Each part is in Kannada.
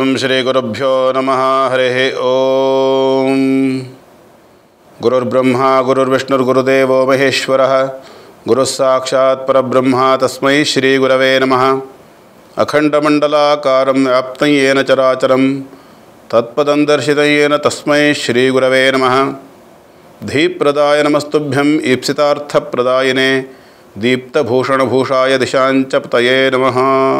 ಓಂ ಶ್ರೀ ಗುರುಭ್ಯೋ ನಮಃ ಹರಿಃ ಓಂ ಗುರುರ್ಬ್ರಹ್ಮ ಗುರುರ್ವಿಷ್ಣುರ್ಗುರುದೇವೋ ಮಹೇಶ್ವರಃ ಗುರುಃ ಸಾಕ್ಷಾತ್ ಪರಬ್ರಹ್ಮ ತಸ್ಮೈ ಶ್ರೀ ಗುರವೇ ನಮಃ ಅಖಂಡಮಂಡಲಾಕಾರಂ ವ್ಯಾಪ್ತಂ ಯೇನ ಚರಾಚರಂ ತತ್ಪದಂ ದರ್ಶಿತಂ ಯೇನ ತಸ್ಮೈ ಶ್ರೀ ಗುರವೇ ನಮಃ ಧೀಪ್ರದಾಯ ನಮಸ್ತುಭ್ಯಂ ಈಪ್ಸಿತಾರ್ಥಪ್ರದಾಯಿನೇ ದೀಪ್ತಭೂಷಣಭೂಷಾಯ ದಿಶಾಂಚ ಪತಯೇ ನಮಃ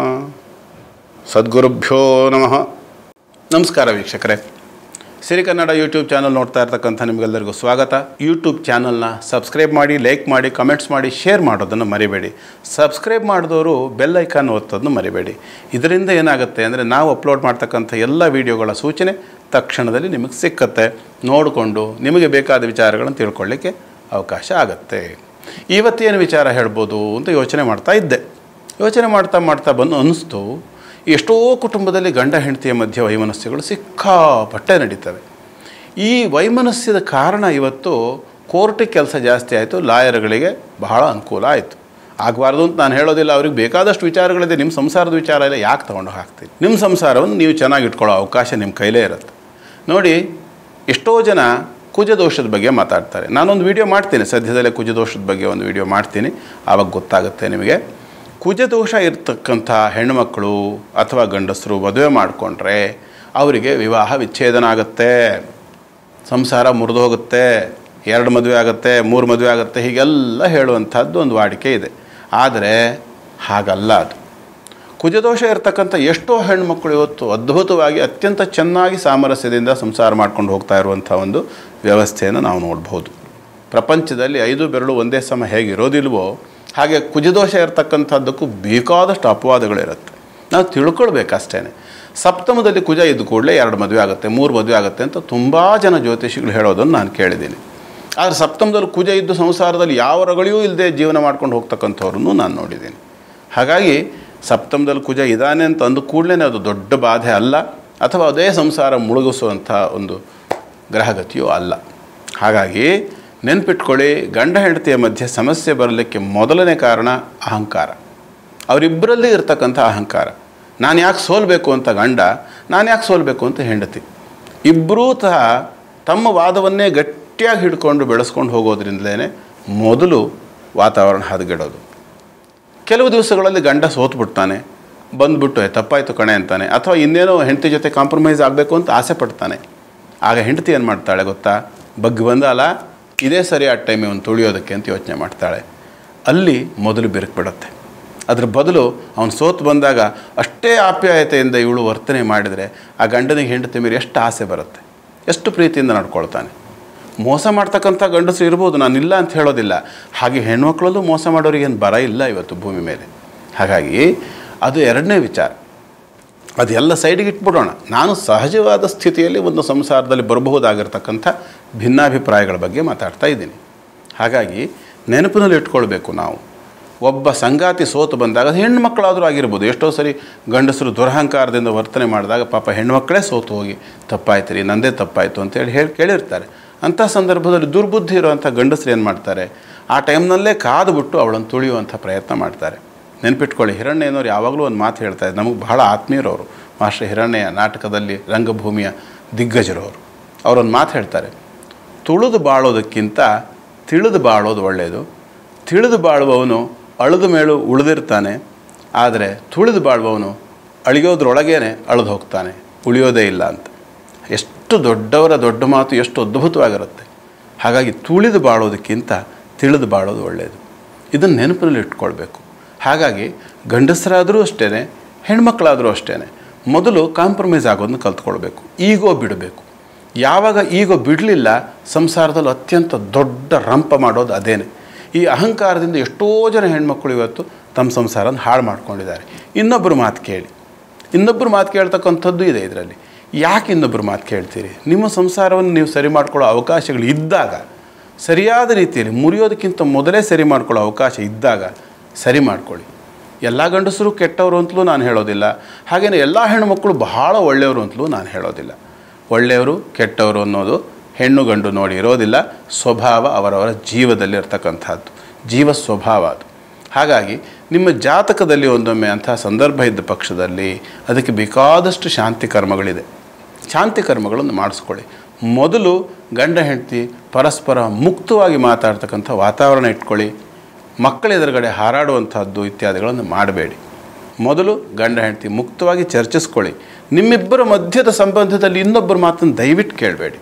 ಸದ್ಗುರುಭ್ಯೋ ನಮಃ ನಮಸ್ಕಾರ ವೀಕ್ಷಕರೇ ಸಿರಿ ಕನ್ನಡ ಯೂಟ್ಯೂಬ್ ಚಾನಲ್ ನೋಡ್ತಾ ಇರ್ತಕ್ಕಂಥ ನಿಮಗೆಲ್ಲರಿಗೂ ಸ್ವಾಗತ ಯೂಟ್ಯೂಬ್ ಚಾನಲ್ನ ಸಬ್ಸ್ಕ್ರೈಬ್ ಮಾಡಿ ಲೈಕ್ ಮಾಡಿ ಕಮೆಂಟ್ಸ್ ಮಾಡಿ ಶೇರ್ ಮಾಡೋದನ್ನು ಮರಿಬೇಡಿ ಸಬ್ಸ್ಕ್ರೈಬ್ ಮಾಡಿದವರು ಬೆಲ್ ಐಕಾನ್ ಒತ್ತೋದನ್ನು ಮರಿಬೇಡಿ ಇದರಿಂದ ಏನಾಗುತ್ತೆ ಅಂದರೆ ನಾವು ಅಪ್ಲೋಡ್ ಮಾಡ್ತಕ್ಕಂಥ ಎಲ್ಲ ವೀಡಿಯೋಗಳ ಸೂಚನೆ ತಕ್ಷಣದಲ್ಲಿ ನಿಮಗೆ ಸಿಕ್ಕತ್ತೆ ನೋಡಿಕೊಂಡು ನಿಮಗೆ ಬೇಕಾದ ವಿಚಾರಗಳನ್ನು ತಿಳ್ಕೊಳ್ಳಿಕ್ಕೆ ಅವಕಾಶ ಆಗುತ್ತೆ ಇವತ್ತೇನು ವಿಚಾರ ಹೇಳ್ಬೋದು ಅಂತ ಯೋಚನೆ ಮಾಡ್ತಾ ಇದ್ದೆ ಯೋಚನೆ ಮಾಡ್ತಾ ಮಾಡ್ತಾ ಬಂದು ಅನ್ನಿಸ್ತು ಎಷ್ಟೋ ಕುಟುಂಬದಲ್ಲಿ ಗಂಡ ಹೆಂಡತಿಯ ಮಧ್ಯೆ ವೈಮನಸ್ಯಗಳು ಸಿಕ್ಕಾಪಟ್ಟೆ ನಡೀತವೆ ಈ ವೈಮನಸ್ಯದ ಕಾರಣ ಇವತ್ತು ಕೋರ್ಟಿಗೆ ಕೆಲಸ ಜಾಸ್ತಿ ಆಯಿತು ಲಾಯರ್ಗಳಿಗೆ ಬಹಳ ಅನುಕೂಲ ಆಯಿತು ಆಗಬಾರ್ದು ಅಂತ ನಾನು ಹೇಳೋದಿಲ್ಲ ಅವ್ರಿಗೆ ಬೇಕಾದಷ್ಟು ವಿಚಾರಗಳಿದೆ ನಿಮ್ಮ ಸಂಸಾರದ ವಿಚಾರ ಇಲ್ಲ ಯಾಕೆ ತೊಗೊಂಡು ಹಾಕ್ತೀನಿ ನಿಮ್ಮ ಸಂಸಾರವನ್ನು ನೀವು ಚೆನ್ನಾಗಿ ಇಟ್ಕೊಳ್ಳೋ ಅವಕಾಶ ನಿಮ್ಮ ಕೈಲೇ ಇರುತ್ತೆ ನೋಡಿ ಎಷ್ಟೋ ಜನ ಕುಜದೋಷದ ಬಗ್ಗೆ ಮಾತಾಡ್ತಾರೆ ನಾನೊಂದು ವಿಡಿಯೋ ಮಾಡ್ತೀನಿ ಸದ್ಯದಲ್ಲೇ ಕುಜದೋಷದ ಬಗ್ಗೆ ಒಂದು ವಿಡಿಯೋ ಮಾಡ್ತೀನಿ ಆವಾಗ ಗೊತ್ತಾಗುತ್ತೆ ನಿಮಗೆ ಕುಜದೋಷ ಇರ್ತಕ್ಕಂಥ ಹೆಣ್ಣುಮಕ್ಕಳು ಅಥವಾ ಗಂಡಸರು ಮದುವೆ ಮಾಡಿಕೊಂಡ್ರೆ ಅವರಿಗೆ ವಿವಾಹ ವಿಚ್ಛೇದನ ಆಗುತ್ತೆ ಸಂಸಾರ ಮುರಿದು ಹೋಗುತ್ತೆ ಎರಡು ಮದುವೆ ಆಗುತ್ತೆ ಮೂರು ಮದುವೆ ಆಗುತ್ತೆ ಹೀಗೆಲ್ಲ ಹೇಳುವಂಥದ್ದು ಒಂದು ವಾಡಿಕೆ ಇದೆ ಆದರೆ ಹಾಗಲ್ಲ ಅದು ಕುಜದೋಷ ಇರತಕ್ಕಂಥ ಎಷ್ಟೋ ಹೆಣ್ಮಕ್ಳು ಇವತ್ತು ಅದ್ಭುತವಾಗಿ ಅತ್ಯಂತ ಚೆನ್ನಾಗಿ ಸಾಮರಸ್ಯದಿಂದ ಸಂಸಾರ ಮಾಡ್ಕೊಂಡು ಹೋಗ್ತಾ ಇರುವಂಥ ಒಂದು ವ್ಯವಸ್ಥೆಯನ್ನು ನಾವು ನೋಡ್ಬೋದು ಪ್ರಪಂಚದಲ್ಲಿ ಐದು ಬೆರಳು ಒಂದೇ ಸಮ ಹೇಗಿರೋದಿಲ್ವೋ ಹಾಗೆ ಕುಜದೋಷ ಇರತಕ್ಕಂಥದ್ದಕ್ಕೂ ಬೇಕಾದಷ್ಟು ಅಪವಾದಗಳಿರುತ್ತೆ ನಾವು ತಿಳ್ಕೊಳ್ಬೇಕಷ್ಟೇ ಸಪ್ತಮದಲ್ಲಿ ಕುಜ ಇದ್ದ ಕೂಡಲೇ ಎರಡು ಮದುವೆ ಆಗುತ್ತೆ ಮೂರು ಮದುವೆ ಆಗುತ್ತೆ ಅಂತ ತುಂಬ ಜನ ಜ್ಯೋತಿಷಿಗಳು ಹೇಳೋದನ್ನು ನಾನು ಕೇಳಿದ್ದೀನಿ ಆದರೆ ಸಪ್ತಮದಲ್ಲಿ ಕುಜ ಇದ್ದು ಸಂಸಾರದಲ್ಲಿ ಯಾವ ರಗಳಿಯೂ ಇಲ್ಲದೆ ಜೀವನ ಮಾಡ್ಕೊಂಡು ಹೋಗ್ತಕ್ಕಂಥವ್ರನ್ನು ನಾನು ನೋಡಿದ್ದೀನಿ ಹಾಗಾಗಿ ಸಪ್ತಮದಲ್ಲಿ ಕುಜ ಇದ್ದಾನೆ ಅಂತ ಅಂದ ಕೂಡಲೇ ಅದು ದೊಡ್ಡ ಬಾಧೆ ಅಲ್ಲ ಅಥವಾ ಅದೇ ಸಂಸಾರ ಮುಳುಗಿಸುವಂಥ ಒಂದು ಗ್ರಹಗತಿಯೂ ಅಲ್ಲ ಹಾಗಾಗಿ ನೆನ್ಪಿಟ್ಕೊಳ್ಳಿ ಗಂಡ ಹೆಂಡತಿಯ ಮಧ್ಯೆ ಸಮಸ್ಯೆ ಬರಲಿಕ್ಕೆ ಮೊದಲನೇ ಕಾರಣ ಅಹಂಕಾರ ಅವರಿಬ್ಬರಲ್ಲಿ ಇರ್ತಕ್ಕಂಥ ಅಹಂಕಾರ ನಾನು ಯಾಕೆ ಸೋಲ್ಬೇಕು ಅಂತ ಗಂಡ ನಾನು ಯಾಕೆ ಸೋಲ್ಬೇಕು ಅಂತ ಹೆಂಡತಿ ಇಬ್ಬರೂ ಸಹ ತಮ್ಮ ವಾದವನ್ನೇ ಗಟ್ಟಿಯಾಗಿ ಹಿಡ್ಕೊಂಡು ಬೆಳೆಸ್ಕೊಂಡು ಹೋಗೋದ್ರಿಂದಲೇ ಮೊದಲು ವಾತಾವರಣ ಹದಗೆಡೋದು ಕೆಲವು ದಿವಸಗಳಲ್ಲಿ ಗಂಡ ಸೋತ್ಬಿಡ್ತಾನೆ ಬಂದ್ಬಿಟ್ಟು "ಏ, ತಪ್ಪಾಯ್ತು ಕಣೆ ಅಂತಾನೆ ಅಥವಾ ಇನ್ನೇನೋ ಹೆಂಡತಿ ಜೊತೆ ಕಾಂಪ್ರಮೈಸ್ ಆಗಬೇಕು ಅಂತ ಆಸೆ ಪಡ್ತಾನೆ ಆಗ ಹೆಂಡತಿ ಏನು ಮಾಡ್ತಾಳೆ ಗೊತ್ತಾ ಬಗ್ಗಿ ಬಂದಲ್ಲ ಇದೇ ಸರಿಯಾದ ಟೈಮ್ ಇವನು ತುಳಿಯೋದಕ್ಕೆ ಅಂತ ಯೋಚನೆ ಮಾಡ್ತಾಳೆ ಅಲ್ಲಿ ಮೊದಲು ಬಿರುಕು ಅದ್ರ ಬದಲು ಅವನು ಸೋತು ಬಂದಾಗ ಅಷ್ಟೇ ಆಪ್ಯಾಯತೆಯಿಂದ ಇವಳು ವರ್ತನೆ ಮಾಡಿದರೆ ಆ ಗಂಡನಿಗೆ ಹೆಂಡತಿ ಮೇಲೆ ಎಷ್ಟು ಆಸೆ ಬರುತ್ತೆ ಎಷ್ಟು ಪ್ರೀತಿಯಿಂದ ನಡ್ಕೊಳ್ತಾನೆ ಮೋಸ ಮಾಡ್ತಕ್ಕಂಥ ಗಂಡಸರು ಇರ್ಬೋದು ನಾನು ಇಲ್ಲ ಅಂತ ಹೇಳೋದಿಲ್ಲ ಹಾಗೆ ಹೆಣ್ಮಕ್ಳಲ್ಲೂ ಮೋಸ ಮಾಡೋರಿಗೇನು ಬರ ಇಲ್ಲ ಇವತ್ತು ಭೂಮಿ ಮೇಲೆ ಹಾಗಾಗಿ ಅದು ಎರಡನೇ ವಿಚಾರ ಅದೆಲ್ಲ ಸೈಡಿಗೆ ಇಟ್ಬಿಡೋಣ ನಾನು ಸಹಜವಾದ ಸ್ಥಿತಿಯಲ್ಲಿ ಒಂದು ಸಂಸಾರದಲ್ಲಿ ಬರಬಹುದಾಗಿರ್ತಕ್ಕಂಥ ಭಿನ್ನಾಭಿಪ್ರಾಯಗಳ ಬಗ್ಗೆ ಮಾತಾಡ್ತಾ ಇದ್ದೀನಿ ಹಾಗಾಗಿ ನೆನಪಿನಲ್ಲಿ ಇಟ್ಕೊಳ್ಬೇಕು ನಾವು ಒಬ್ಬ ಸಂಗಾತಿ ಸೋತು ಬಂದಾಗ ಅದು ಹೆಣ್ಮಕ್ಳಾದರೂ ಆಗಿರ್ಬೋದು ಎಷ್ಟೋ ಸರಿ ಗಂಡಸರು ದುರಹಂಕಾರದಿಂದ ವರ್ತನೆ ಮಾಡಿದಾಗ ಪಾಪ ಹೆಣ್ಮಕ್ಳೇ ಸೋತು ಹೋಗಿ ತಪ್ಪಾಯ್ತು ರೀ ನಂದೇ ತಪ್ಪಾಯಿತು ಅಂತೇಳಿ ಹೇಳಿ ಕೇಳಿರ್ತಾರೆ ಅಂಥ ಸಂದರ್ಭದಲ್ಲಿ ದುರ್ಬುದ್ಧಿ ಇರುವಂಥ ಗಂಡಸರು ಏನು ಮಾಡ್ತಾರೆ ಆ ಟೈಮ್ನಲ್ಲೇ ಕಾದುಬಿಟ್ಟು ಅವಳನ್ನು ತುಳಿಯುವಂಥ ಪ್ರಯತ್ನ ಮಾಡ್ತಾರೆ ನೆನ್ಪಿಟ್ಕೊಳ್ಳಿ ಹಿರಣ್ಯನವ್ರು ಯಾವಾಗಲೂ ಒಂದು ಮಾತು ಹೇಳ್ತಾ ಇದ್ದಾರೆ ನಮಗೆ ಬಹಳ ಆತ್ಮೀಯರವರು ಮಾಸ್ಟರ್ ಹಿರಣ್ಯ ನಾಟಕದಲ್ಲಿ ರಂಗಭೂಮಿಯ ದಿಗ್ಗಜರವರು ಅವರೊಂದು ಮಾತು ಹೇಳ್ತಾರೆ ತುಳಿದು ಬಾಳೋದಕ್ಕಿಂತ ತಿಳಿದು ಬಾಳೋದು ಒಳ್ಳೆಯದು ತಿಳಿದು ಬಾಳುವವನು ಅಳದ ಮೇಲೂ ಉಳಿದಿರ್ತಾನೆ ಆದರೆ ತುಳಿದು ಬಾಳುವವನು ಅಳಿಯೋದ್ರೊಳಗೇನೆ ಅಳೆದು ಹೋಗ್ತಾನೆ ಉಳಿಯೋದೇ ಇಲ್ಲ ಅಂತ ಎಷ್ಟು ದೊಡ್ಡವರ ದೊಡ್ಡ ಮಾತು ಎಷ್ಟು ಅದ್ಭುತವಾಗಿರುತ್ತೆ ಹಾಗಾಗಿ ತುಳಿದು ಬಾಳೋದಕ್ಕಿಂತ ತಿಳಿದು ಬಾಳೋದು ಒಳ್ಳೆಯದು ಇದನ್ನು ನೆನಪಿನಲ್ಲಿ ಇಟ್ಕೊಳ್ಬೇಕು ಹಾಗಾಗಿ ಗಂಡಸರಾದರೂ ಅಷ್ಟೇ ಹೆಣ್ಮಕ್ಳಾದರೂ ಅಷ್ಟೇ ಮೊದಲು ಕಾಂಪ್ರಮೈಸ್ ಆಗೋದನ್ನ ಕಲ್ತ್ಕೊಳ್ಬೇಕು ಈಗೋ ಬಿಡಬೇಕು ಯಾವಾಗ ಈಗೋ ಬಿಡಲಿಲ್ಲ ಸಂಸಾರದಲ್ಲಿ ಅತ್ಯಂತ ದೊಡ್ಡ ರಂಪ ಮಾಡೋದು ಅದೇನೆ ಈ ಅಹಂಕಾರದಿಂದ ಎಷ್ಟೋ ಜನ ಹೆಣ್ಮಕ್ಳು ಇವತ್ತು ತಮ್ಮ ಸಂಸಾರನ ಹಾಳು ಮಾಡ್ಕೊಂಡಿದ್ದಾರೆ ಇನ್ನೊಬ್ಬರು ಮಾತು ಕೇಳಿ ಇನ್ನೊಬ್ಬರು ಮಾತು ಕೇಳ್ತಕ್ಕಂಥದ್ದು ಇದೆ ಇದರಲ್ಲಿ ಯಾಕೆ ಇನ್ನೊಬ್ಬರು ಮಾತು ಕೇಳ್ತೀರಿ ನಿಮ್ಮ ಸಂಸಾರವನ್ನು ನೀವು ಸರಿ ಮಾಡ್ಕೊಳ್ಳೋ ಅವಕಾಶಗಳು ಇದ್ದಾಗ ಸರಿಯಾದ ರೀತಿಯಲ್ಲಿ ಮುರಿಯೋದಕ್ಕಿಂತ ಮೊದಲೇ ಸರಿ ಮಾಡ್ಕೊಳ್ಳೋ ಅವಕಾಶ ಇದ್ದಾಗ ಸರಿ ಮಾಡ್ಕೊಳ್ಳಿ ಎಲ್ಲ ಗಂಡಸರು ಕೆಟ್ಟವರು ಅಂತಲೂ ನಾನು ಹೇಳೋದಿಲ್ಲ ಹಾಗೆಯೇ ಎಲ್ಲ ಹೆಣ್ಣುಮಕ್ಕಳು ಬಹಳ ಒಳ್ಳೆಯವರು ಅಂತಲೂ ನಾನು ಹೇಳೋದಿಲ್ಲ ಒಳ್ಳೆಯವರು ಕೆಟ್ಟವರು ಅನ್ನೋದು ಹೆಣ್ಣು ಗಂಡು ನೋಡಿ ಇರೋದಿಲ್ಲ ಸ್ವಭಾವ ಅವರವರ ಜೀವದಲ್ಲಿ ಇರ್ತಕ್ಕಂಥದ್ದು ಜೀವ ಸ್ವಭಾವ ಅದು ಹಾಗಾಗಿ ನಿಮ್ಮ ಜಾತಕದಲ್ಲಿ ಒಂದೊಮ್ಮೆ ಅಂಥ ಸಂದರ್ಭ ಇದ್ದ ಪಕ್ಷದಲ್ಲಿ ಅದಕ್ಕೆ ಬೇಕಾದಷ್ಟು ಶಾಂತಿ ಕರ್ಮಗಳಿದೆ ಶಾಂತಿ ಕರ್ಮಗಳನ್ನು ಮಾಡಿಸ್ಕೊಳ್ಳಿ ಮೊದಲು ಗಂಡ ಹೆಂಡತಿ ಪರಸ್ಪರ ಮುಕ್ತವಾಗಿ ಮಾತಾಡ್ತಕ್ಕಂಥ ವಾತಾವರಣ ಇಟ್ಕೊಳ್ಳಿ ಮಕ್ಕಳ ಎದುರುಗಡೆ ಹಾರಾಡುವಂಥದ್ದು ಇತ್ಯಾದಿಗಳನ್ನು ಮಾಡಬೇಡಿ ಮೊದಲು ಗಂಡ ಹೆಂಡತಿ ಮುಕ್ತವಾಗಿ ಚರ್ಚಿಸ್ಕೊಳ್ಳಿ ನಿಮ್ಮಿಬ್ಬರ ಮಧ್ಯದ ಸಂಬಂಧದಲ್ಲಿ ಇನ್ನೊಬ್ಬರ ಮಾತನ್ನು ದಯವಿಟ್ಟು ಕೇಳಬೇಡಿ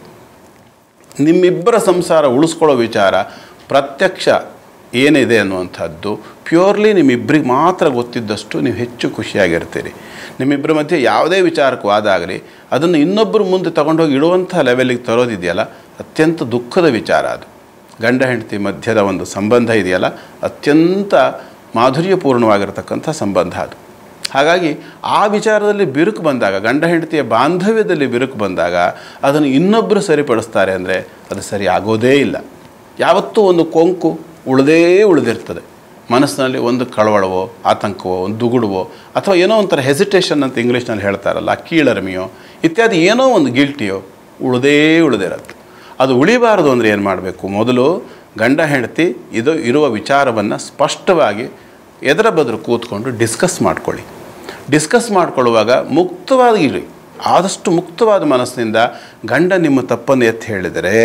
ನಿಮ್ಮಿಬ್ಬರ ಸಂಸಾರ ಉಳಿಸ್ಕೊಳ್ಳೋ ವಿಚಾರ ಪ್ರತ್ಯಕ್ಷ ಏನಿದೆ ಅನ್ನುವಂಥದ್ದು ಪ್ಯೂರ್ಲಿ ನಿಮ್ಮಿಬ್ಬರಿಗೆ ಮಾತ್ರ ಗೊತ್ತಿದ್ದಷ್ಟು ನೀವು ಹೆಚ್ಚು ಖುಷಿಯಾಗಿರ್ತೀರಿ ನಿಮ್ಮಿಬ್ಬರ ಮಧ್ಯೆ ಯಾವುದೇ ವಿಚಾರಕ್ಕೆ ವಾದ ಆಗಲಿ ಅದನ್ನು ಇನ್ನೊಬ್ಬರು ಮುಂದೆ ತಗೊಂಡೋಗಿ ಇಡುವಂಥ ಲೆವೆಲಿಗೆ ತರೋದಿದೆಯಲ್ಲ ಅತ್ಯಂತ ದುಃಖದ ವಿಚಾರ ಅದು ಗಂಡ ಹೆಂಡತಿ ಮಧ್ಯದ ಒಂದು ಸಂಬಂಧ ಇದೆಯಲ್ಲ ಅತ್ಯಂತ ಮಾಧುರ್ಯಪೂರ್ಣವಾಗಿರತಕ್ಕಂಥ ಸಂಬಂಧ ಅದು ಹಾಗಾಗಿ ಆ ವಿಚಾರದಲ್ಲಿ ಬಿರುಕು ಬಂದಾಗ ಗಂಡ ಹೆಂಡತಿಯ ಬಾಂಧವ್ಯದಲ್ಲಿ ಬಿರುಕು ಬಂದಾಗ ಅದನ್ನು ಇನ್ನೊಬ್ಬರು ಸರಿಪಡಿಸ್ತಾರೆ ಅಂದರೆ ಅದು ಸರಿ ಆಗೋದೇ ಇಲ್ಲ ಯಾವತ್ತೂ ಒಂದು ಕೊಂಕು ಉಳಿದೇ ಉಳಿದಿರ್ತದೆ ಮನಸ್ಸಿನಲ್ಲಿ ಒಂದು ಕಳವಳವೋ ಆತಂಕವೋ ಒಂದು ದುಗುಡುವೋ ಅಥವಾ ಏನೋ ಒಂಥರ ಹೆಸಿಟೇಷನ್ ಅಂತ ಇಂಗ್ಲೀಷ್ನಲ್ಲಿ ಹೇಳ್ತಾರಲ್ಲ ಕೀಳರಿಮೆಯೋ ಇತ್ಯಾದಿ ಏನೋ ಒಂದು ಗಿಲ್ಟಿಯೋ ಉಳಿದೇ ಉಳಿದಿರತ್ತೆ ಅದು ಉಳಿಬಾರದು ಅಂದರೆ ಏನು ಮಾಡಬೇಕು ಮೊದಲು ಗಂಡ ಹೆಂಡತಿ ಇದು ಇರುವ ವಿಚಾರವನ್ನು ಸ್ಪಷ್ಟವಾಗಿ ಎದರ ಬದ್ರು ಕೂತ್ಕೊಂಡು ಡಿಸ್ಕಸ್ ಮಾಡ್ಕೊಳ್ಳಿ ಡಿಸ್ಕಸ್ ಮಾಡ್ಕೊಳ್ಳುವಾಗ ಮುಕ್ತವಾಗಿರಿ ಆದಷ್ಟು ಮುಕ್ತವಾದ ಮನಸ್ಸಿನಿಂದ ಗಂಡ ನಿಮ್ಮ ತಪ್ಪನ್ನು ಎತ್ತಿ ಹೇಳಿದರೆ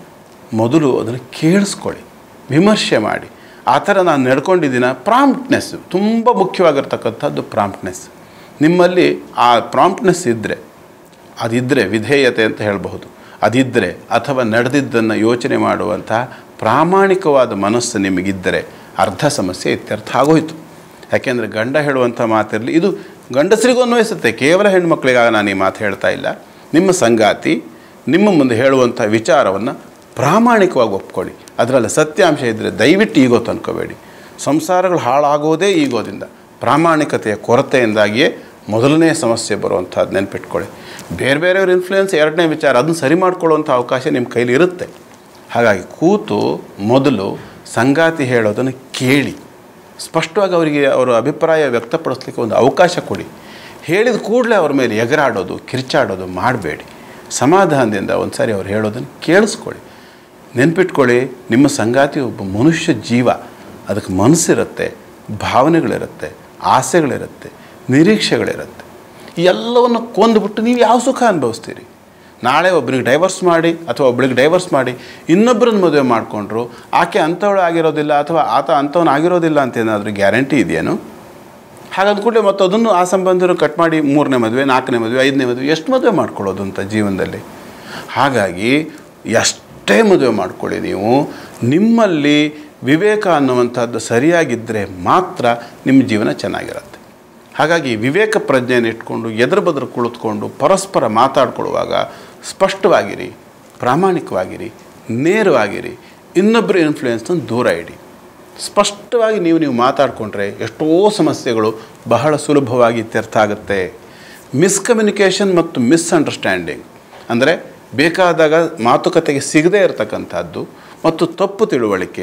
ಮೊದಲು ಅದನ್ನು ಕೇಳಿಸ್ಕೊಳ್ಳಿ ವಿಮರ್ಶೆ ಮಾಡಿ ಆ ಥರ ನಾನು ನಡ್ಕೊಂಡಿದ್ದೀನ ಪ್ರಾಂಪ್ಟ್ನೆಸ್ ತುಂಬ ಮುಖ್ಯವಾಗಿರ್ತಕ್ಕಂಥದ್ದು ಪ್ರಾಂಪ್ಟ್ನೆಸ್ ನಿಮ್ಮಲ್ಲಿ ಆ ಪ್ರಾಂಪ್ಟ್ನೆಸ್ ಇದ್ದರೆ ಅದಿದ್ದರೆ ವಿಧೇಯತೆ ಅಂತ ಹೇಳಬಹುದು ಅದಿದ್ದರೆ ಅಥವಾ ನಡೆದಿದ್ದನ್ನು ಯೋಚನೆ ಮಾಡುವಂತಹ ಪ್ರಾಮಾಣಿಕವಾದ ಮನಸ್ಸು ನಿಮಗಿದ್ದರೆ ಅರ್ಧ ಸಮಸ್ಯೆ ಇತ್ಯರ್ಥ ಆಗೋಯ್ತು ಯಾಕೆಂದರೆ ಗಂಡ ಹೇಳುವಂಥ ಮಾತಿರಲಿ ಇದು ಗಂಡಸರಿಗೂ ಅನ್ವಯಿಸುತ್ತೆ ಕೇವಲ ಹೆಣ್ಮಕ್ಳಿಗಾಗ ನಾನು ಈ ಮಾತು ಹೇಳ್ತಾ ಇಲ್ಲ ನಿಮ್ಮ ಸಂಗಾತಿ ನಿಮ್ಮ ಮುಂದೆ ಹೇಳುವಂಥ ವಿಚಾರವನ್ನು ಪ್ರಾಮಾಣಿಕವಾಗಿ ಒಪ್ಕೊಳ್ಳಿ ಅದರಲ್ಲಿ ಸತ್ಯಾಂಶ ಇದ್ದರೆ ದಯವಿಟ್ಟು ಈಗೋ ತಂದ್ಕೋಬೇಡಿ ಸಂಸಾರಗಳು ಹಾಳಾಗೋದೇ ಈಗೋದಿಂದ ಪ್ರಾಮಾಣಿಕತೆಯ ಕೊರತೆಯಿಂದಾಗಿಯೇ ಮೊದಲನೇ ಸಮಸ್ಯೆ ಬರುವಂಥದ್ದು ನೆನ್ಪಿಟ್ಕೊಳ್ಳಿ ಬೇರೆ ಬೇರೆಯವ್ರ ಇನ್ಫ್ಲೂಯೆನ್ಸ್ ಎರಡನೇ ವಿಚಾರ ಅದನ್ನು ಸರಿ ಮಾಡ್ಕೊಳ್ಳುವಂಥ ಅವಕಾಶ ನಿಮ್ಮ ಕೈಲಿ ಇರುತ್ತೆ ಹಾಗಾಗಿ ಕೂತು ಮೊದಲು ಸಂಗಾತಿ ಹೇಳೋದನ್ನು ಕೇಳಿ ಸ್ಪಷ್ಟವಾಗಿ ಅವರಿಗೆ ಅವರ ಅಭಿಪ್ರಾಯ ವ್ಯಕ್ತಪಡಿಸ್ಲಿಕ್ಕೆ ಒಂದು ಅವಕಾಶ ಕೊಡಿ ಹೇಳಿದ ಕೂಡಲೇ ಅವ್ರ ಮೇಲೆ ಎಗರಾಡೋದು ಕಿರ್ಚಾಡೋದು ಮಾಡಬೇಡಿ ಸಮಾಧಾನದಿಂದ ಒಂದು ಸಾರಿ ಅವ್ರು ಹೇಳೋದನ್ನು ಕೇಳಿಸ್ಕೊಳ್ಳಿ ನೆನ್ಪಿಟ್ಕೊಳ್ಳಿ ನಿಮ್ಮ ಸಂಗಾತಿ ಒಬ್ಬ ಮನುಷ್ಯ ಜೀವ ಅದಕ್ಕೆ ಮನಸ್ಸಿರುತ್ತೆ ಭಾವನೆಗಳಿರುತ್ತೆ ಆಸೆಗಳಿರುತ್ತೆ ನಿರೀಕ್ಷೆಗಳಿರುತ್ತೆ ಈ ಎಲ್ಲವನ್ನು ಕೊಂದುಬಿಟ್ಟು ನೀವು ಯಾವ ಸುಖ ಅನುಭವಿಸ್ತೀರಿ ನಾಳೆ ಒಬ್ಬನಿಗೆ ಡೈವರ್ಸ್ ಮಾಡಿ ಅಥವಾ ಒಬ್ಬಳಿಗೆ ಡೈವರ್ಸ್ ಮಾಡಿ ಇನ್ನೊಬ್ಬರನ್ನ ಮದುವೆ ಮಾಡಿಕೊಂಡ್ರು ಆಕೆ ಅಂಥವಳು ಆಗಿರೋದಿಲ್ಲ ಅಥವಾ ಆತ ಅಂಥವನು ಆಗಿರೋದಿಲ್ಲ ಅಂತ ಏನಾದರೂ ಗ್ಯಾರಂಟಿ ಇದೆಯೇನು ಹಾಗಾದ ಕೂಡಲೇ ಮತ್ತು ಅದನ್ನು ಆ ಸಂಬಂಧರು ಕಟ್ ಮಾಡಿ ಮೂರನೇ ಮದುವೆ ನಾಲ್ಕನೇ ಮದುವೆ ಐದನೇ ಮದುವೆ ಎಷ್ಟು ಮದುವೆ ಮಾಡ್ಕೊಳ್ಳೋದು ಅಂತ ಜೀವನದಲ್ಲಿ ಹಾಗಾಗಿ ಎಷ್ಟೇ ಮದುವೆ ಮಾಡ್ಕೊಳ್ಳಿ ನೀವು ನಿಮ್ಮಲ್ಲಿ ವಿವೇಕ ಅನ್ನುವಂಥದ್ದು ಸರಿಯಾಗಿದ್ದರೆ ಮಾತ್ರ ನಿಮ್ಮ ಜೀವನ ಚೆನ್ನಾಗಿರುತ್ತೆ ಹಾಗಾಗಿ ವಿವೇಕ ಪ್ರಜ್ಞೆಯನ್ನು ಇಟ್ಕೊಂಡು ಎದುರು ಬದ್ರು ಕುಳಿತುಕೊಂಡು ಪರಸ್ಪರ ಮಾತಾಡ್ಕೊಳ್ಳುವಾಗ ಸ್ಪಷ್ಟವಾಗಿರಿ ಪ್ರಾಮಾಣಿಕವಾಗಿರಿ ನೇರವಾಗಿರಿ ಇನ್ನೊಬ್ಬರ ಇನ್ಫ್ಲೂಯೆನ್ಸನ್ನು ದೂರ ಇಡಿ ಸ್ಪಷ್ಟವಾಗಿ ನೀವು ನೀವು ಮಾತಾಡಿಕೊಂಡ್ರೆ ಎಷ್ಟೋ ಸಮಸ್ಯೆಗಳು ಬಹಳ ಸುಲಭವಾಗಿ ಇತ್ಯರ್ಥ ಆಗುತ್ತೆ ಮಿಸ್ಕಮ್ಯುನಿಕೇಷನ್ ಮತ್ತು ಮಿಸ್ಅಂಡರ್ಸ್ಟ್ಯಾಂಡಿಂಗ್ ಅಂದರೆ ಬೇಕಾದಾಗ ಮಾತುಕತೆಗೆ ಸಿಗದೇ ಇರತಕ್ಕಂಥದ್ದು ಮತ್ತು ತಪ್ಪು ತಿಳುವಳಿಕೆ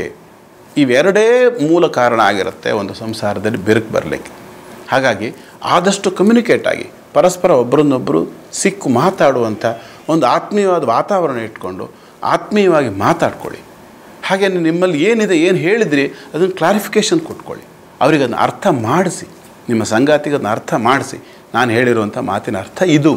ಇವೆರಡೇ ಮೂಲ ಕಾರಣ ಆಗಿರುತ್ತೆ ಒಂದು ಸಂಸಾರದಲ್ಲಿ ಬಿರುಕು ಬರಲಿಕ್ಕೆ ಹಾಗಾಗಿ ಆದಷ್ಟು ಕಮ್ಯುನಿಕೇಟ್ ಆಗಿ ಪರಸ್ಪರ ಒಬ್ಬರನ್ನೊಬ್ಬರು ಸಿಕ್ಕು ಮಾತಾಡುವಂಥ ಒಂದು ಆತ್ಮೀಯವಾದ ವಾತಾವರಣ ಇಟ್ಕೊಂಡು ಆತ್ಮೀಯವಾಗಿ ಮಾತಾಡ್ಕೊಳ್ಳಿ ಹಾಗೆ ನಿಮ್ಮಲ್ಲಿ ಏನಿದೆ ಏನು ಹೇಳಿದ್ರಿ ಅದನ್ನು ಕ್ಲಾರಿಫಿಕೇಷನ್ ಕೊಟ್ಕೊಳ್ಳಿ ಅವರಿಗೆ ಅದನ್ನು ಅರ್ಥ ಮಾಡಿಸಿ ನಿಮ್ಮ ಸಂಗಾತಿಗೆ ಅದನ್ನು ಅರ್ಥ ಮಾಡಿಸಿ ನಾನು ಹೇಳಿರುವಂಥ ಮಾತಿನ ಅರ್ಥ ಇದು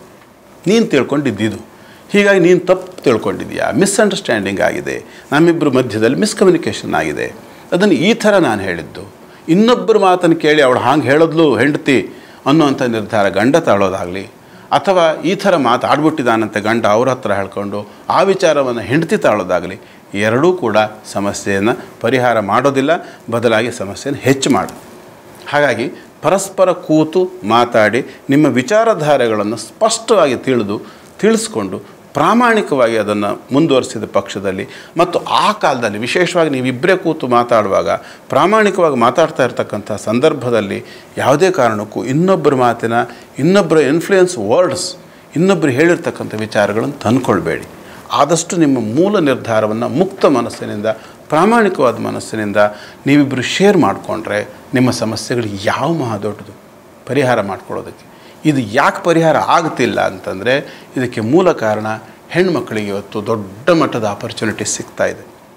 ನೀನು ತಿಳ್ಕೊಂಡಿದ್ದಿದು ಹೀಗಾಗಿ ನೀನು ತಪ್ಪು ತಿಳ್ಕೊಂಡಿದ್ದೀಯಾ ಮಿಸ್ಅಂಡರ್ಸ್ಟ್ಯಾಂಡಿಂಗ್ ಆಗಿದೆ ನಮ್ಮಿಬ್ಬರ ಮಧ್ಯದಲ್ಲಿ ಮಿಸ್ಕಮ್ಯುನಿಕೇಷನ್ ಆಗಿದೆ ಅದನ್ನು ಈ ಥರ ನಾನು ಹೇಳಿದ್ದು ಇನ್ನೊಬ್ಬರ ಮಾತನ್ನು ಕೇಳಿ ಅವಳು ಹಾಂಗೆ ಹೇಳಿದ್ಲು ಹೆಂಡತಿ ಅನ್ನುವಂಥ ನಿರ್ಧಾರ ಗಂಡ ತಾಳೋದಾಗಲಿ ಅಥವಾ ಈ ಥರ ಮಾತಾಡ್ಬಿಟ್ಟಿದ್ದಾನಂತೆ ಗಂಡ ಅವ್ರ ಹತ್ರ ಹೇಳ್ಕೊಂಡು ಆ ವಿಚಾರವನ್ನು ಹೆಂಡತಿ ತಾಳೋದಾಗಲಿ ಎರಡೂ ಕೂಡ ಸಮಸ್ಯೆಯನ್ನು ಪರಿಹಾರ ಮಾಡೋದಿಲ್ಲ ಬದಲಾಗಿ ಸಮಸ್ಯೆಯನ್ನು ಹೆಚ್ಚು ಮಾಡೋದು ಹಾಗಾಗಿ ಪರಸ್ಪರ ಕೂತು ಮಾತಾಡಿ ನಿಮ್ಮ ವಿಚಾರಧಾರೆಗಳನ್ನು ಸ್ಪಷ್ಟವಾಗಿ ತಿಳಿದು ತಿಳಿಸ್ಕೊಂಡು ಪ್ರಾಮಾಣಿಕವಾಗಿ ಅದನ್ನು ಮುಂದುವರಿಸಿದ ಪಕ್ಷದಲ್ಲಿ ಮತ್ತು ಆ ಕಾಲದಲ್ಲಿ ವಿಶೇಷವಾಗಿ ನೀವಿಬ್ಬರೇ ಕೂತು ಮಾತಾಡುವಾಗ ಪ್ರಾಮಾಣಿಕವಾಗಿ ಮಾತಾಡ್ತಾ ಇರ್ತಕ್ಕಂಥ ಸಂದರ್ಭದಲ್ಲಿ ಯಾವುದೇ ಕಾರಣಕ್ಕೂ ಇನ್ನೊಬ್ಬರ ಮಾತಿನ ಇನ್ನೊಬ್ಬರ ಇನ್ಫ್ಲೂಯೆನ್ಸ್ ವರ್ಡ್ಸ್ ಇನ್ನೊಬ್ಬರು ಹೇಳಿರ್ತಕ್ಕಂಥ ವಿಚಾರಗಳನ್ನು ತಂದ್ಕೊಳ್ಬೇಡಿ ಆದಷ್ಟು ನಿಮ್ಮ ಮೂಲ ನಿರ್ಧಾರವನ್ನು ಮುಕ್ತ ಮನಸ್ಸಿನಿಂದ ಪ್ರಾಮಾಣಿಕವಾದ ಮನಸ್ಸಿನಿಂದ ನೀವಿಬ್ಬರು ಶೇರ್ ಮಾಡಿಕೊಂಡ್ರೆ ನಿಮ್ಮ ಸಮಸ್ಯೆಗಳು ಯಾವ ಮಹಾ ದೊಡ್ಡದು ಪರಿಹಾರ ಮಾಡ್ಕೊಳ್ಳೋದಕ್ಕೆ ಇದು ಯಾಕೆ ಪರಿಹಾರ ಆಗ್ತಿಲ್ಲ ಅಂತಂದರೆ ಇದಕ್ಕೆ ಮೂಲ ಕಾರಣ ಹೆಣ್ಮಕ್ಳಿಗೆ ಇವತ್ತು ದೊಡ್ಡ ಮಟ್ಟದ ಆಪರ್ಚುನಿಟಿ ಸಿಗ್ತಾ ಇದೆ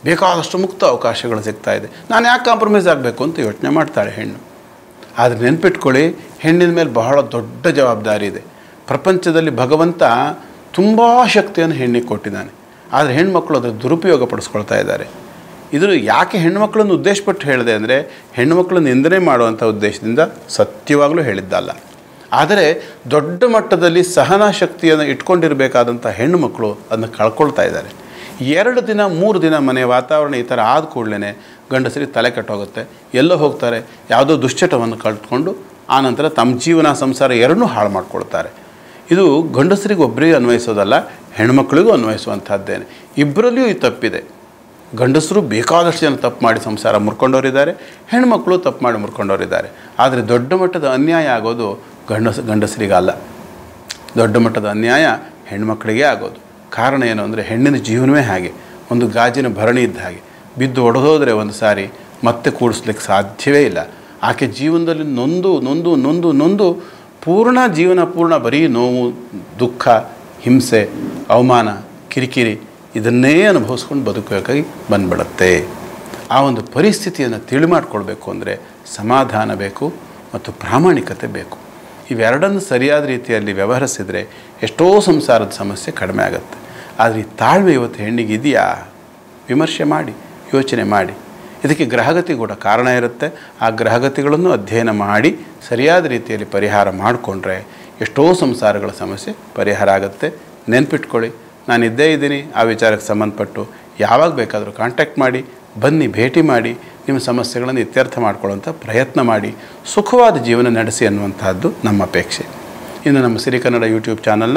ಬೇಕಾದಷ್ಟು ಮುಕ್ತ ಅವಕಾಶಗಳು ಸಿಗ್ತಾ ಇದೆ ನಾನು ಯಾಕೆ ಕಾಂಪ್ರಮೈಸ್ ಆಗಬೇಕು ಅಂತ ಯೋಚನೆ ಮಾಡ್ತಾಳೆ ಹೆಣ್ಣು ಆದರೆ ನೆನ್ಪಿಟ್ಕೊಳ್ಳಿ ಹೆಣ್ಣಿನ ಮೇಲೆ ಬಹಳ ದೊಡ್ಡ ಜವಾಬ್ದಾರಿ ಇದೆ ಪ್ರಪಂಚದಲ್ಲಿ ಭಗವಂತ ತುಂಬ ಶಕ್ತಿಯನ್ನು ಹೆಣ್ಣಿಗೆ ಕೊಟ್ಟಿದ್ದಾನೆ ಆದರೆ ಹೆಣ್ಮಕ್ಳು ಅದರ ದುರುಪಯೋಗ ಪಡಿಸ್ಕೊಳ್ತಾ ಇದ್ದಾರೆ ಇದು ಯಾಕೆ ಹೆಣ್ಮಕ್ಳನ್ನು ಉದ್ದೇಶಪಟ್ಟು ಹೇಳಿದೆ ಅಂದರೆ ಹೆಣ್ಣುಮಕ್ಳನ್ನು ನಿಂದನೆ ಮಾಡುವಂಥ ಉದ್ದೇಶದಿಂದ ಸತ್ಯವಾಗಲೂ ಹೇಳಿದ್ದಲ್ಲ ಆದರೆ ದೊಡ್ಡ ಮಟ್ಟದಲ್ಲಿ ಸಹನಾ ಶಕ್ತಿಯನ್ನು ಇಟ್ಕೊಂಡಿರಬೇಕಾದಂಥ ಹೆಣ್ಣು ಮಕ್ಕಳು ಅದನ್ನು ಕಳ್ಕೊಳ್ತಾ ಇದ್ದಾರೆ ಎರಡು ದಿನ ಮೂರು ದಿನ ಮನೆ ವಾತಾವರಣ ಈ ಥರ ಆದ ಕೂಡಲೇ ಗಂಡಸರಿಗೆ ತಲೆ ಕೆಟ್ಟೋಗುತ್ತೆ ಎಲ್ಲೋ ಹೋಗ್ತಾರೆ ಯಾವುದೋ ದುಶ್ಚಟವನ್ನು ಕಳ್ಕೊಂಡು ಆನಂತರ ತಮ್ಮ ಜೀವನ ಸಂಸಾರ ಎರಡನ್ನೂ ಹಾಳು ಮಾಡ್ಕೊಳ್ತಾರೆ ಇದು ಗಂಡಸರಿಗೆ ಒಬ್ಬರಿಗೆ ಅನ್ವಯಿಸೋದಲ್ಲ ಹೆಣ್ಮಕ್ಳಿಗೂ ಅನ್ವಯಿಸುವಂಥದ್ದೇನೆ ಇಬ್ಬರಲ್ಲಿಯೂ ಈ ತಪ್ಪಿದೆ ಗಂಡಸರು ಬೇಕಾದಷ್ಟು ಜನ ತಪ್ಪು ಮಾಡಿ ಸಂಸಾರ ಮುರ್ಕೊಂಡವರಿದ್ದಾರೆ ಹೆಣ್ಮಕ್ಳು ತಪ್ಪು ಮಾಡಿ ಮುರ್ಕೊಂಡವರಿದ್ದಾರೆ ಆದರೆ ದೊಡ್ಡ ಮಟ್ಟದ ಅನ್ಯಾಯ ಆಗೋದು ಗಂಡಸ ಗಂಡಸರಿಗಲ್ಲ ದೊಡ್ಡ ಮಟ್ಟದ ಅನ್ಯಾಯ ಹೆಣ್ಮಕ್ಳಿಗೆ ಆಗೋದು ಕಾರಣ ಏನು ಅಂದರೆ ಹೆಣ್ಣಿನ ಜೀವನವೇ ಹಾಗೆ ಒಂದು ಗಾಜಿನ ಭರಣಿ ಇದ್ದ ಹಾಗೆ ಬಿದ್ದು ಒಡೆದೋದ್ರೆ ಒಂದು ಸಾರಿ ಮತ್ತೆ ಕೂಡಿಸ್ಲಿಕ್ಕೆ ಸಾಧ್ಯವೇ ಇಲ್ಲ ಆಕೆ ಜೀವನದಲ್ಲಿ ನೊಂದು ನೊಂದು ನೊಂದು ನೊಂದು ಪೂರ್ಣ ಜೀವನ ಪೂರ್ಣ ಬರೀ ನೋವು ದುಃಖ ಹಿಂಸೆ ಅವಮಾನ ಕಿರಿಕಿರಿ ಇದನ್ನೇ ಅನುಭವಿಸ್ಕೊಂಡು ಬದುಕಬೇಕಾಗಿ ಬಂದ್ಬಿಡುತ್ತೆ ಆ ಒಂದು ಪರಿಸ್ಥಿತಿಯನ್ನು ತಿಳಿ ಮಾಡಿಕೊಳ್ಬೇಕು ಅಂದರೆ ಸಮಾಧಾನ ಬೇಕು ಮತ್ತು ಪ್ರಾಮಾಣಿಕತೆ ಬೇಕು ಇವೆರಡನ್ನು ಸರಿಯಾದ ರೀತಿಯಲ್ಲಿ ವ್ಯವಹರಿಸಿದರೆ ಎಷ್ಟೋ ಸಂಸಾರದ ಸಮಸ್ಯೆ ಕಡಿಮೆ ಆಗುತ್ತೆ ಆದರೆ ಈ ತಾಳ್ಮೆ ಇವತ್ತು ಹೆಣ್ಣಿಗೆ ಇದೆಯಾ ವಿಮರ್ಶೆ ಮಾಡಿ ಯೋಚನೆ ಮಾಡಿ ಇದಕ್ಕೆ ಗ್ರಹಗತಿ ಕೂಡ ಕಾರಣ ಇರುತ್ತೆ ಆ ಗ್ರಹಗತಿಗಳನ್ನು ಅಧ್ಯಯನ ಮಾಡಿ ಸರಿಯಾದ ರೀತಿಯಲ್ಲಿ ಪರಿಹಾರ ಮಾಡಿಕೊಂಡ್ರೆ ಎಷ್ಟೋ ಸಂಸಾರಗಳ ಸಮಸ್ಯೆ ಪರಿಹಾರ ಆಗುತ್ತೆ ನೆನ್ಪಿಟ್ಕೊಳ್ಳಿ ನಾನು ಇದ್ದೇ ಇದ್ದೀನಿ ಆ ವಿಚಾರಕ್ಕೆ ಸಂಬಂಧಪಟ್ಟು ಯಾವಾಗ ಬೇಕಾದರೂ ಕಾಂಟ್ಯಾಕ್ಟ್ ಮಾಡಿ ಬನ್ನಿ ಭೇಟಿ ಮಾಡಿ ನಿಮ್ಮ ಸಮಸ್ಯೆಗಳನ್ನು ಇತ್ಯರ್ಥ ಮಾಡ್ಕೊಳ್ಳೋಂಥ ಪ್ರಯತ್ನ ಮಾಡಿ ಸುಖವಾದ ಜೀವನ ನಡೆಸಿ ಅನ್ನುವಂತಹದ್ದು ನಮ್ಮ ಅಪೇಕ್ಷೆ ಇನ್ನು ನಮ್ಮ ಸಿರಿ ಕನ್ನಡ ಯೂಟ್ಯೂಬ್ ಚಾನಲ್ನ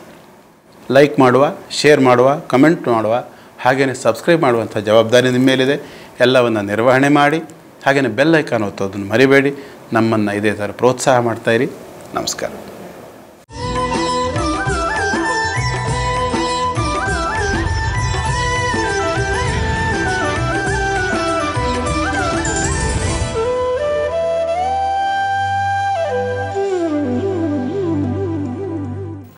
ಲೈಕ್ ಮಾಡುವ ಶೇರ್ ಮಾಡುವ ಕಮೆಂಟ್ ಮಾಡುವ ಹಾಗೆಯೇ ಸಬ್ಸ್ಕ್ರೈಬ್ ಮಾಡುವಂಥ ಜವಾಬ್ದಾರಿ ನಿಮ್ಮ ಮೇಲಿದೆ ಎಲ್ಲವನ್ನು ನಿರ್ವಹಣೆ ಮಾಡಿ ಹಾಗೆಯೇ ಬೆಲ್ ಐಕಾನ್ ಒತ್ತೋದನ್ನು ಮರಿಬೇಡಿ ನಮ್ಮನ್ನು ಇದೇ ಥರ ಪ್ರೋತ್ಸಾಹ ಮಾಡ್ತಾಯಿರಿ ನಮಸ್ಕಾರ